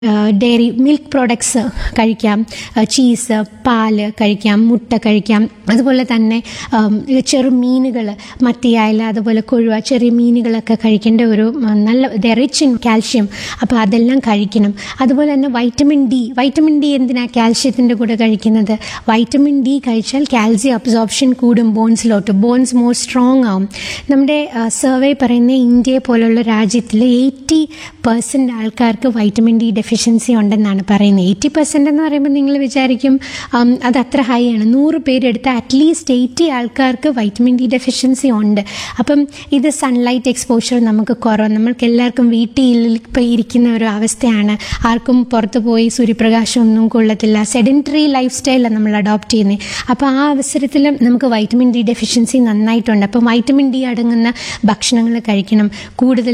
diary milk products കഴിക്കാം cheese പാല് കഴിക്കാം മുട്ട കഴിക്കാം അതുപോലെ തന്നെ ചെറുമീനുകൾ മത്തിയായാലും അതുപോലെ കൊഴുവ ചെറിയ മീനുകളൊക്കെ കഴിക്കേണ്ട ഒരു ഉം, നല്ല റിച്ച് ഇൻ കാൽഷ്യം അപ്പോൾ അതെല്ലാം കഴിക്കണം അതുപോലെ തന്നെ വൈറ്റമിൻ ഡി വൈറ്റമിൻ ഡി എന്തിനാ കാൽഷ്യത്തിൻ്റെ കൂടെ കഴിക്കുന്നത് വൈറ്റമിൻ ഡി കഴിച്ചാൽ കാൽസ്യം അബ്സോർപ്ഷൻ കൂടും ബോൺസിലോട്ട് ബോൺസ് മോർ സ്ട്രോങ് ആവും നമ്മുടെ സർവേ പറയുന്ന ഇന്ത്യയെ പോലുള്ള രാജ്യത്തിൽ എയ്റ്റി പെർസെൻറ്റ് ആൾക്കാർക്ക് വൈറ്റമിൻ ഡി ഡെഫിഷ്യൻസി ഉണ്ടെന്നാണ് പറയുന്നത് എയ്റ്റി പെർസെൻ്റ് എന്ന് പറയുമ്പോൾ നിങ്ങൾ വിചാരിക്കും ഉം, അത് അത്ര ഹൈ ആണ് നൂറ് പേരെടുത്ത് അറ്റ്ലീസ്റ്റ് എയ്റ്റി ആൾക്കാർക്ക് വൈറ്റമിൻ ഡി ഡെഫിഷ്യൻസി ഉണ്ട് അപ്പം ഇത് സൺലൈറ്റ് എക്സ്പോഷർ നമുക്ക് കുറവ് നമ്മൾക്ക് എല്ലാവർക്കും വീട്ടിൽ ഇപ്പോൾ ഇരിക്കുന്ന ഒരു അവസ്ഥയാണ് ആർക്കും പുറത്ത് പോയി സൂര്യപ്രകാശം ഒന്നും കൊള്ളത്തില്ല സെഡൻറ്ററി ലൈഫ് സ്റ്റൈലാണ് നമ്മൾ അഡോപ്റ്റ് ചെയ്യുന്നത് അപ്പോൾ ആ അവസരത്തിൽ നമുക്ക് വൈറ്റമിൻ ഡി ഡെഫിഷ്യൻസി നന്നായിട്ടുണ്ട് അപ്പം വൈറ്റമിൻ ഡി അടങ്ങുന്ന ഭക്ഷണങ്ങൾ കഴിക്കണം കൂടുതൽ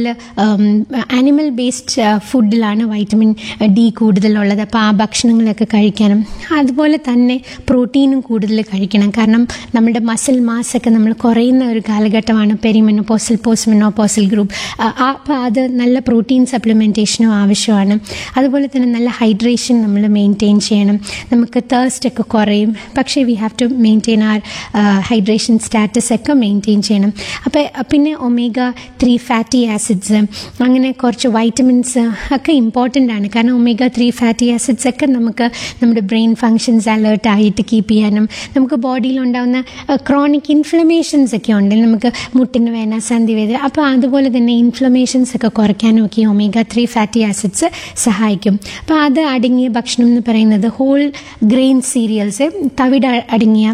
ആനിമൽ ബേസ്ഡ് ഫുഡിലാണ് വൈറ്റമിൻ ഡി കൂടുതലുള്ളത് അപ്പോൾ ആ ഭക്ഷണങ്ങളൊക്കെ കഴിക്കാനും അതുപോലെ തന്നെ പ്രോട്ടീനും കൂടുതൽ കഴിക്കണം കാരണം നമ്മുടെ മസിൽ മാസ് ഒക്കെ നമ്മൾ കുറയുന്ന ഒരു കാലഘട്ടമാണ് പെരിമെനോപോസൽ പോസ്റ്റ് മെനോപോസൽ ഗ്രൂപ്പ് അപ്പോൾ അത് നല്ല പ്രോട്ടീൻ സപ്ലിമെൻറ്റേഷനും ആവശ്യമാണ് അതുപോലെ തന്നെ നല്ല ഹൈഡ്രേഷൻ നമ്മൾ മെയിൻറ്റെയിൻ ചെയ്യണം നമുക്ക് തേഴ്സ്റ്റ് ഒക്കെ കുറയും പക്ഷേ we have to maintain our hydration status ഒക്കെ മെയിൻറ്റെയിൻ ചെയ്യണം അപ്പോൾ പിന്നെ ഒമേഗ ത്രീ ഫാറ്റി ആസിഡ്സ് അങ്ങനെ കുറച്ച് വൈറ്റമിൻസ് ഒക്കെ ഇമ്പോർട്ടൻ്റ് ആണ് കാരണം ഒമേഗ ത്രീ ഫാറ്റി ആസിഡ്സ് ഒക്കെ നമുക്ക് നമ്മുടെ ബ്രെയിൻ ഫങ്ഷൻസ് അലേർട്ട് ആയിട്ട് കീപ്പ് ചെയ്യാനും നമുക്ക് ബോഡിയിൽ ഉണ്ടാകുന്ന ക്രോണിക് ഇൻഫ്ലമേഷൻസ് ഒക്കെ ഉണ്ട് നമുക്ക് മുട്ടിന് വേന സന്ധിവേദന അപ്പോൾ അതുപോലെ തന്നെ ഇൻഫ്ലമേഷൻസ് ഒക്കെ കുറയ്ക്കാനും ഒക്കെ ഒമേഗ ത്രീ ഫാറ്റി ആസിഡ്സ് സഹായിക്കും അപ്പോൾ അത് അടങ്ങിയ ഭക്ഷണം എന്ന് പറയുന്നത് ഹോൾ ഗ്രെയിൻ സീരിയൽസ് തവിട് അടങ്ങിയ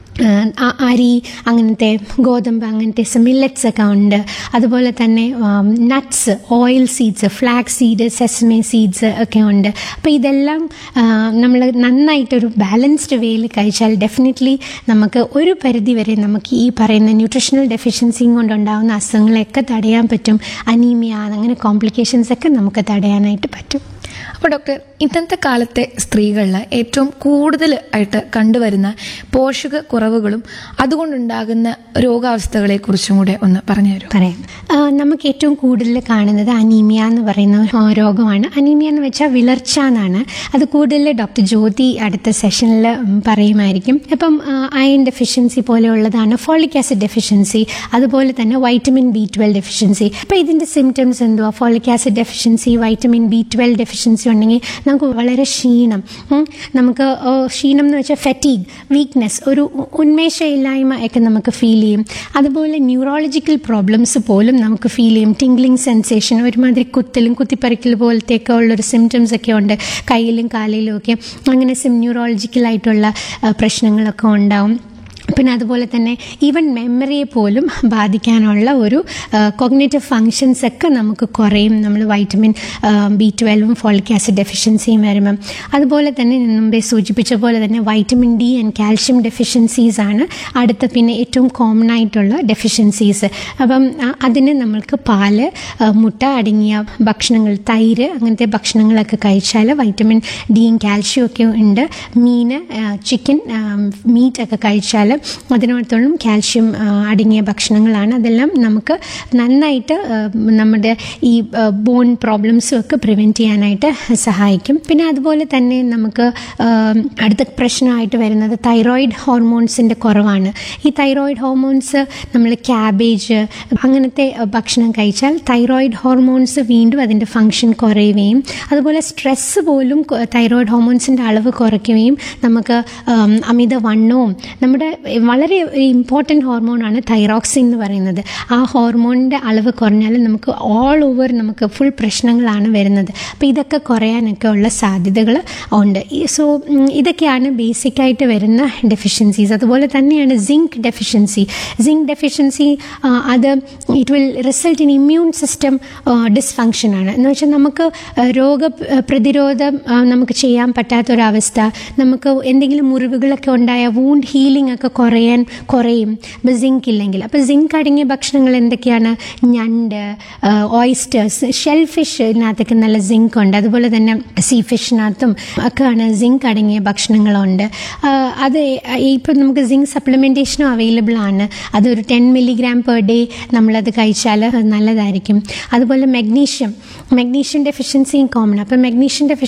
ആ, അരി അങ്ങനത്തെ ഗോതമ്പ് അങ്ങനത്തെ മില്ലറ്റ്സ് ഒക്കെ ഉണ്ട് അതുപോലെ തന്നെ nuts oil seeds flax seed sesame seeds ഒക്കെ ഉണ്ട് അപ്പോൾ ഇതെല്ലാം നമ്മൾ നന്നായിട്ടൊരു ബാലൻസ്ഡ് വേയിൽ കഴിച്ചാൽ ഡെഫിനറ്റ്ലി നമുക്ക് ഒരു പരിധി വരെ നമുക്ക് ഈ പറയുന്ന ന്യൂട്രീഷണൽ ഡെഫിഷ്യൻസിയും കൊണ്ടുണ്ടാകുന്ന അസുഖങ്ങളെയൊക്കെ തടയാൻ പറ്റും അനീമിയ അങ്ങനെ കോംപ്ലിക്കേഷൻസ് ഒക്കെ നമുക്ക് തടയാനായിട്ട് പറ്റും അപ്പോൾ ഡോക്ടർ ഇന്നത്തെ കാലത്തെ സ്ത്രീകളിൽ ഏറ്റവും കൂടുതൽ ആയിട്ട് കണ്ടുവരുന്ന പോഷക കുറവുകളും അതുകൊണ്ടുണ്ടാകുന്ന രോഗാവസ്ഥകളെ കുറിച്ചും കൂടെ ഒന്ന് പറഞ്ഞു തരൂ പറയാം ആ, നമുക്ക് ഏറ്റവും കൂടുതൽ കാണുന്നത് അനീമിയ എന്ന് പറയുന്ന ഒരു രോഗമാണ് അനീമിയ എന്ന് വെച്ചാൽ വിളർച്ച എന്നാണ് അത് കൂടുതൽ ഡോക്ടർ ജ്യോതി അടുത്ത സെഷനിൽ പറയുമായിരിക്കും ഇപ്പം അയൺ ഡെഫിഷ്യൻസി പോലെയുള്ളതാണ് ഫോളിക് ആസിഡ് ഡെഫിഷ്യൻസി അതുപോലെ തന്നെ വൈറ്റമിൻ ബി ട്വൽവ് ഡെഫിഷ്യൻസി അപ്പം ഇതിൻ്റെ സിംറ്റംസ് എന്തുവാ folic acid deficiency vitamin B twelve deficiency ഉണ്ടെങ്കിൽ നമുക്ക് വളരെ ക്ഷീണം ഉം, നമുക്ക് ഓ, ക്ഷീണം എന്ന് വെച്ചാൽ ഫെറ്റീഗ് വീക്ക്നെസ് ഒരു ഉന്മേഷമില്ലായ്മ ഒക്കെ നമുക്ക് ഫീൽ ചെയ്യും അതുപോലെ ന്യൂറോളജിക്കൽ പ്രോബ്ലംസ് പോലും നമുക്ക് ഫീൽ ചെയ്യും ടിംഗ്ലിംഗ് സെൻസേഷൻ ഒരുമാതിരി കുത്തലും കുത്തിപ്പറിക്കൽ പോലത്തെയൊക്കെ ഉള്ളൊരു സിംറ്റംസ് ഒക്കെ ഉണ്ട് കയ്യിലും കാലിലും ഒക്കെ അങ്ങനെ സിം ന്യൂറോളജിക്കലായിട്ടുള്ള ആ, പ്രശ്നങ്ങളൊക്കെ ഉണ്ടാവും പിന്നെ അതുപോലെ തന്നെ ഈവൻ മെമ്മറിയെ പോലും ബാധിക്കാനുള്ള ഒരു കോഗ്നേറ്റീവ് ഫങ്ഷൻസ് ഒക്കെ നമുക്ക് കുറയും നമ്മൾ വൈറ്റമിൻ ബി ട്വൽവും ഫോളിക് ആസിഡ് ഡെഫിഷ്യൻസിയും വരുമ്പം അതുപോലെ തന്നെ ഞാൻ മുമ്പേ സൂചിപ്പിച്ച പോലെ തന്നെ vitamin D and calcium deficiencies ആണ് അടുത്ത പിന്നെ ഏറ്റവും കോമൺ ആയിട്ടുള്ള ഡെഫിഷ്യൻസീസ് അപ്പം ആ, അതിന് നമ്മൾക്ക് പാല് ആ, മുട്ട അടങ്ങിയ ഭക്ഷണങ്ങൾ തൈര് അങ്ങനത്തെ ഭക്ഷണങ്ങളൊക്കെ കഴിച്ചാൽ വൈറ്റമിൻ ഡിയും കാൽഷ്യം ഒക്കെ ഉണ്ട് മീൻ ചിക്കൻ മീറ്റ് ഒക്കെ കഴിച്ചാൽ അതിനോടത്തോളം കാൽഷ്യം ആ, അടങ്ങിയ ഭക്ഷണങ്ങളാണ് അതെല്ലാം നമുക്ക് നന്നായിട്ട് ആ, നമ്മുടെ ഈ ബോൺ പ്രോബ്ലംസും ഒക്കെ പ്രിവെൻറ്റ് ചെയ്യാനായിട്ട് സഹായിക്കും പിന്നെ അതുപോലെ തന്നെ നമുക്ക് ആ, അടുത്ത പ്രശ്നമായിട്ട് വരുന്നത് തൈറോയിഡ് ഹോർമോൺസിൻ്റെ കുറവാണ് ഈ തൈറോയിഡ് ഹോർമോൺസ് നമ്മൾ ക്യാബേജ് അങ്ങനത്തെ ആ, ഭക്ഷണം കഴിച്ചാൽ തൈറോയിഡ് ഹോർമോൺസ് വീണ്ടും അതിൻ്റെ ഫങ്ഷൻ കുറയുകയും അതുപോലെ സ്ട്രെസ്സ് പോലും കൊ- തൈറോയിഡ് ഹോർമോൺസിൻ്റെ അളവ് കുറയ്ക്കുകയും നമുക്ക് ആം, അമിതവണ്ണവും നമ്മുടെ വളരെ ഇമ്പോർട്ടൻറ്റ് ഹോർമോണാണ് തൈറോക്സിൻ എന്ന് പറയുന്നത് ആ ഹോർമോണിൻ്റെ അളവ് കുറഞ്ഞാൽ നമുക്ക് ഓൾ ഓവർ നമുക്ക് ഫുൾ പ്രശ്നങ്ങളാണ് വരുന്നത് അപ്പോൾ ഇതൊക്കെ കുറയാനൊക്കെ ഉള്ള സാധ്യതകൾ ഉണ്ട് സോ ഇതൊക്കെയാണ് ബേസിക്കായിട്ട് വരുന്ന ഡെഫിഷ്യൻസീസ് അതുപോലെ തന്നെയാണ് സിങ്ക് ഡെഫിഷ്യൻസി സിങ്ക് ഡെഫിഷ്യൻസി അത് it will result in immune system dysfunction ആണ് എന്ന് വെച്ചാൽ നമുക്ക് ആ, രോഗ ആ, പ്രതിരോധം ആ, നമുക്ക് ചെയ്യാൻ പറ്റാത്തൊരവസ്ഥ നമുക്ക് എന്തെങ്കിലും മുറിവുകളൊക്കെ ഉണ്ടായ വൂണ്ട് ഹീലിംഗ് ഒക്കെ കുറയാൻ കുറയും ഇപ്പോൾ സിങ്ക് ഇല്ലെങ്കിൽ അപ്പോൾ സിങ്ക് അടങ്ങിയ ഭക്ഷണങ്ങൾ എന്തൊക്കെയാണ് ഞണ്ട് ഓയിസ്റ്റേഴ്സ് ഷെൽ ഫിഷിനകത്തൊക്കെ നല്ല സിങ്ക് ഉണ്ട് അതുപോലെ തന്നെ സീ ഫിഷിനകത്തും ഒക്കെയാണ് സിങ്ക് അടങ്ങിയ ഭക്ഷണങ്ങളുണ്ട് ആ, അത് ഇപ്പം നമുക്ക് സിങ്ക് സപ്ലിമെൻറ്റേഷനും അവൈലബിൾ ആണ് അതൊരു ടെൻ മില്ലിഗ്രാം പെർ ഡേ നമ്മളത് കഴിച്ചാൽ നല്ലതായിരിക്കും അതുപോലെ മെഗ്നീഷ്യം മെഗ്നീഷ്യം ഡെഫിഷ്യൻസിയും കോമൺ അപ്പം മെഗ്നീഷ്യം